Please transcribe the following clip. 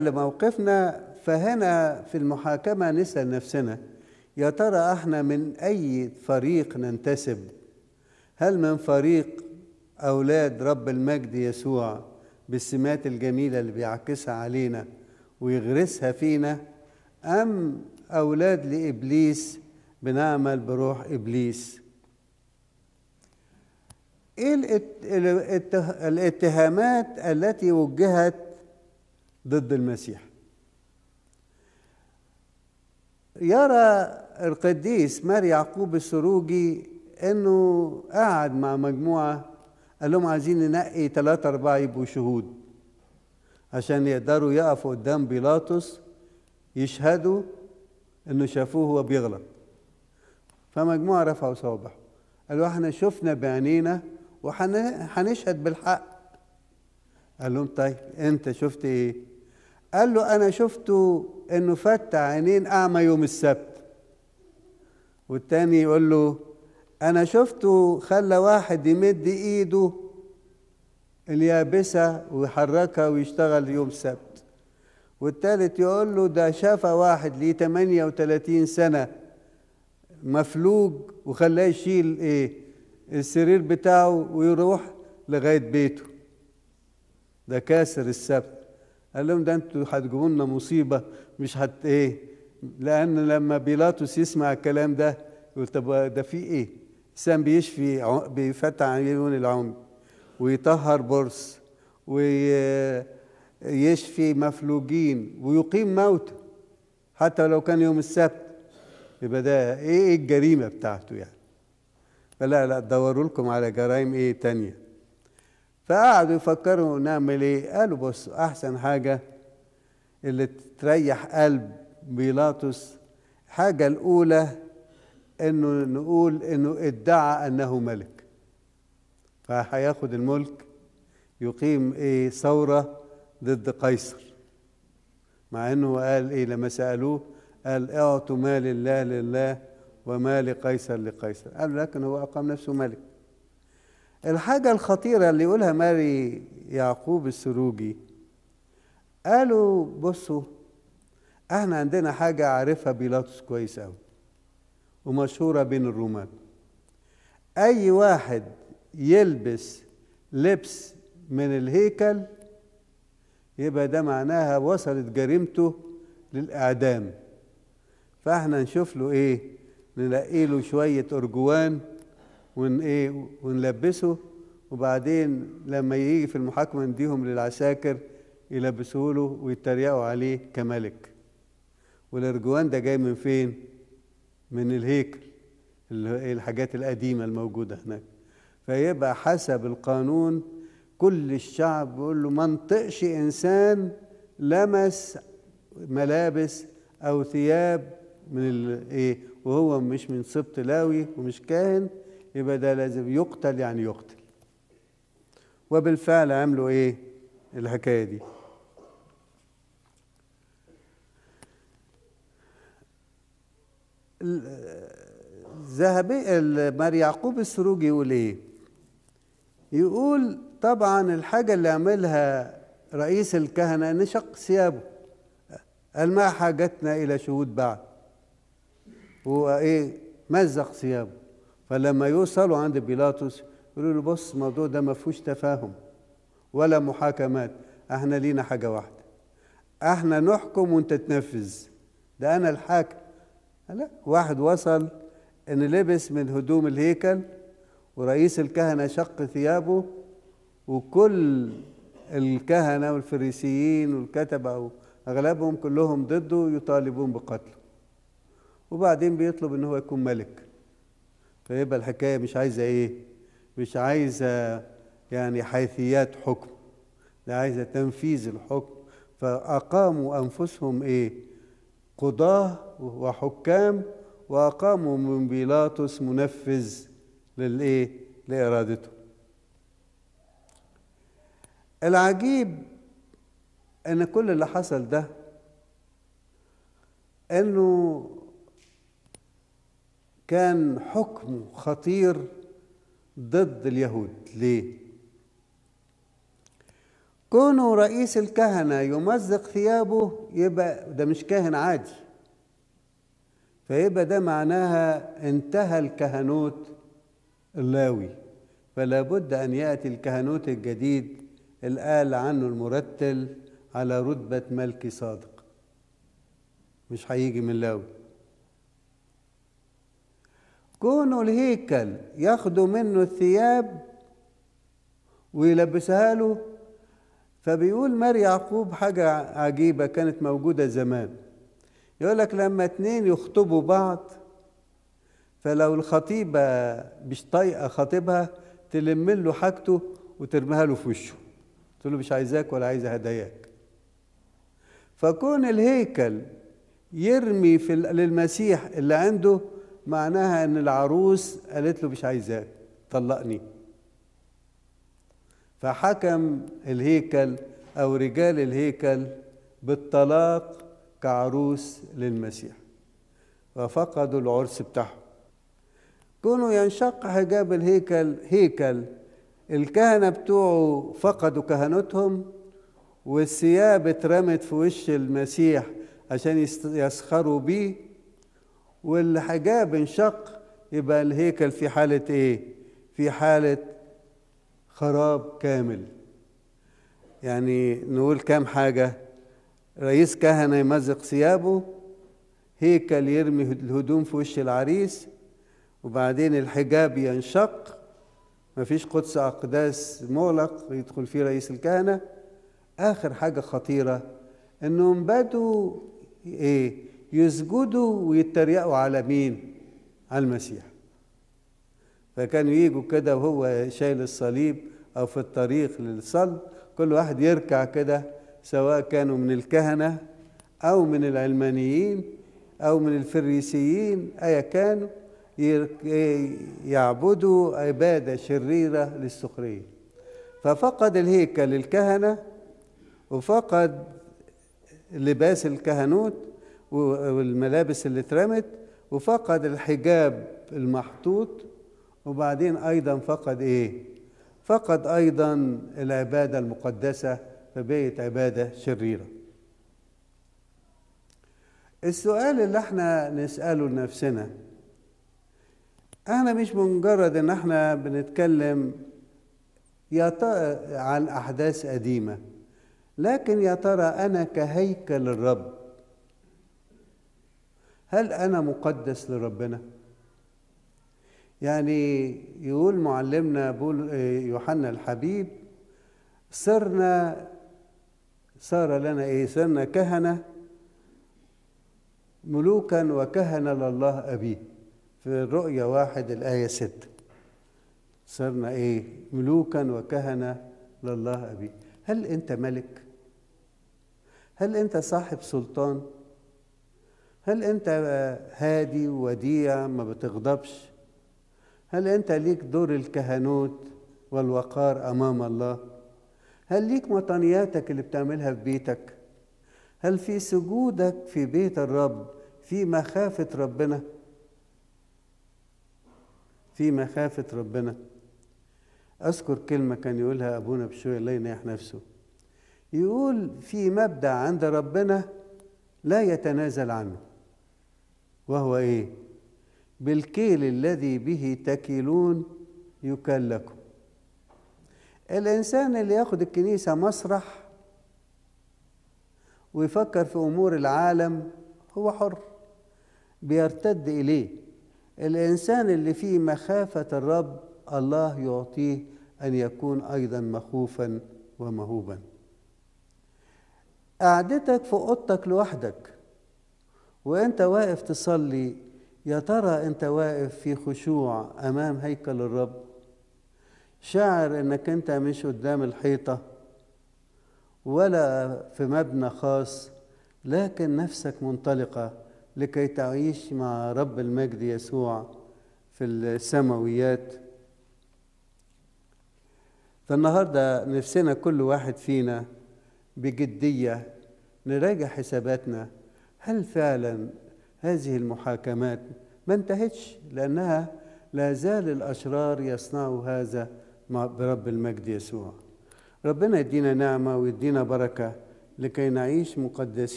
لموقفنا فهنا في المحاكمة نسأل نفسنا يا ترى احنا من أي فريق ننتسب هل من فريق أولاد رب المجد يسوع بالسمات الجميلة اللي بيعكسها علينا ويغرسها فينا أم أولاد لإبليس بنعمل بروح إبليس إيه الاتهامات التي وجهت ضد المسيح يرى القديس مار يعقوب السروجي انه قعد مع مجموعه قال لهم عايزين ننقي ثلاثة أربعة يبقوا شهود عشان يقدروا يقفوا قدام بيلاطس يشهدوا انه شافوه وهو بيغلط فمجموعة رفعوا صوابع قالوا احنا شفنا بعينينا وهنشهد بالحق قال لهم طيب انت شفت ايه قال له انا شفته انه فتح عينين اعمى يوم السبت والتاني يقول له انا شفته خلى واحد يمد ايده اليابسة ويحركها ويشتغل يوم السبت والتالت يقول له ده شاف واحد ليه 38 سنة مفلوج وخلاه يشيل ايه السرير بتاعه ويروح لغاية بيته ده كاسر السبت قال لهم ده انتوا هتجيبوا لنا مصيبة مش هت ايه لأن لما بيلاطس يسمع الكلام ده يقول طب ده في ايه إنسان بيشفي بيفتح عيون العمي ويطهر برص ويشفي مفلوجين ويقيم موتى حتى لو كان يوم السبت يبقى ده ايه الجريمة بتاعته يعني فلا لا دوروا لكم على جرائم ايه تانية فقعدوا يفكروا نعمل ايه قالوا بصوا احسن حاجة اللي تريح قلب بيلاطس حاجة الأولى انه نقول انه ادعى انه ملك فهياخد الملك يقيم ايه ثورة ضد قيصر مع انه قال ايه لما سألوه قال اعطوا مال الله لله وما لقيصر لقيصر قالوا لكن هو أقام نفسه ملك الحاجة الخطيرة اللي يقولها ماري يعقوب السروجي قالوا بصوا احنا عندنا حاجة عارفها بيلاطس كويس أوي ومشهورة بين الرومان أي واحد يلبس لبس من الهيكل يبقى ده معناها وصلت جريمته للإعدام فاحنا نشوف له ايه نلاقي له شوية أرجوان ون ايه ونلبسه وبعدين لما يجي في المحاكمة نديهم للعساكر يلبسوه له ويتريقوا عليه كملك والأرجوان ده جاي من فين؟ من الهيكل الحاجات القديمة الموجودة هناك فيبقى حسب القانون كل الشعب بيقول له ما انطقش إنسان لمس ملابس أو ثياب من الايه وهو مش من سبط لاوي ومش كاهن يبقى ده لازم يقتل يعني يقتل وبالفعل عملوا ايه الحكايه دي ذهبي مار يعقوب السروجي يقول ايه يقول طبعا الحاجه اللي عملها رئيس الكهنه نشق ثيابه قال ما حاجتنا الى شهود بعد هو ايه مزق ثيابه فلما يوصلوا عند بيلاطس يقولوا له بص الموضوع ده ما فيهوش تفاهم ولا محاكمات احنا لينا حاجه واحده احنا نحكم وانت تنفذ ده انا الحاكم لا واحد وصل ان لبس من هدوم الهيكل ورئيس الكهنه شق ثيابه وكل الكهنه والفريسيين والكتبه اغلبهم كلهم ضده يطالبون بقتله وبعدين بيطلب ان هو يكون ملك فيبقى الحكايه مش عايزه ايه مش عايزه يعني حيثيات حكم ده عايزه تنفيذ الحكم فاقاموا انفسهم ايه قضاه وحكام واقاموا من بيلاطس منفذ للايه لارادته العجيب ان كل اللي حصل ده انه كان حكم خطير ضد اليهود ليه كونه رئيس الكهنة يمزق ثيابه يبقى ده مش كاهن عادي فيبقى ده معناها انتهى الكهنوت اللاوي فلا بد أن يأتي الكهنوت الجديد القال عنه المرتل على رتبة ملكي صادق مش هيجي من لاوي كونه الهيكل ياخدوا منه الثياب ويلبسها له فبيقول مار يعقوب حاجة عجيبة كانت موجودة زمان يقول لك لما اتنين يخطبوا بعض فلو الخطيبة مش طايقة خطيبها تلم له حاجته وترميها له في وشه تقول له مش عايزاك ولا عايزة هداياك فكون الهيكل يرمي في للمسيح اللي عنده معناها ان العروس قالت له مش عايزاك طلقني فحكم الهيكل او رجال الهيكل بالطلاق كعروس للمسيح وفقدوا العرس بتاعهم كونوا ينشق حجاب الهيكل هيكل الكهنة بتوعه فقدوا كهنتهم والثياب اترمت في وش المسيح عشان يسخروا بيه والحجاب انشق يبقى الهيكل في حالة ايه؟ في حالة خراب كامل يعني نقول كام حاجة رئيس كهنة يمزق ثيابه هيكل يرمي الهدوم في وش العريس وبعدين الحجاب ينشق مفيش قدس أقداس مغلق يدخل فيه رئيس الكهنة آخر حاجة خطيرة إنهم بدوا إيه يسجدوا ويتريقوا على مين؟ على المسيح فكانوا يجوا كده وهو شايل الصليب أو في الطريق للصلب كل واحد يركع كده سواء كانوا من الكهنة أو من العلمانيين أو من الفريسيين أيا كانوا يعبدوا عبادة شريرة للسخرية ففقد الهيكل الكهنة وفقد لباس الكهنوت والملابس اللي اترمت وفقد الحجاب المحطوط وبعدين أيضا فقد إيه؟ فقد أيضا العبادة المقدسة فبقت عبادة شريرة السؤال اللي احنا نسأله لنفسنا احنا مش مجرد ان احنا بنتكلم يا عن احداث قديمه لكن يا ترى انا كهيكل الرب هل انا مقدس لربنا يعني يقول معلمنا بول يوحنا الحبيب صرنا صار لنا ايه صرنا كهنه ملوكا وكهنه لله ابيه في الرؤيا واحد الآية ستة صرنا إيه ملوكا وكهنة لله أبي هل أنت ملك هل أنت صاحب سلطان هل أنت هادي وديع ما بتغضبش هل أنت ليك دور الكهنوت والوقار أمام الله هل ليك مطنياتك اللي بتعملها في بيتك هل في سجودك في بيت الرب في مخافة ربنا في مخافة ربنا أذكر كلمة كان يقولها أبونا بشوية الله ينيح نفسه يقول في مبدأ عند ربنا لا يتنازل عنه وهو إيه؟ بالكيل الذي به تكيلون يكال لكم الإنسان اللي ياخد الكنيسة مسرح ويفكر في أمور العالم هو حر بيرتد إليه الإنسان اللي فيه مخافة الرب الله يعطيه أن يكون أيضا مخوفا ومهوبا قعدتك في أوضتك لوحدك وأنت واقف تصلي يا ترى أنت واقف في خشوع أمام هيكل الرب شاعر أنك أنت مش قدام الحيطة ولا في مبنى خاص لكن نفسك منطلقه لكي تعيش مع رب المجد يسوع في السماويات فالنهارده نفسنا كل واحد فينا بجديه نراجع حساباتنا هل فعلا هذه المحاكمات ما انتهتش لانها لا زال الاشرار يصنعوا هذا مع برب المجد يسوع ربنا يدينا نعمة ويدينا بركة لكي نعيش مقدسين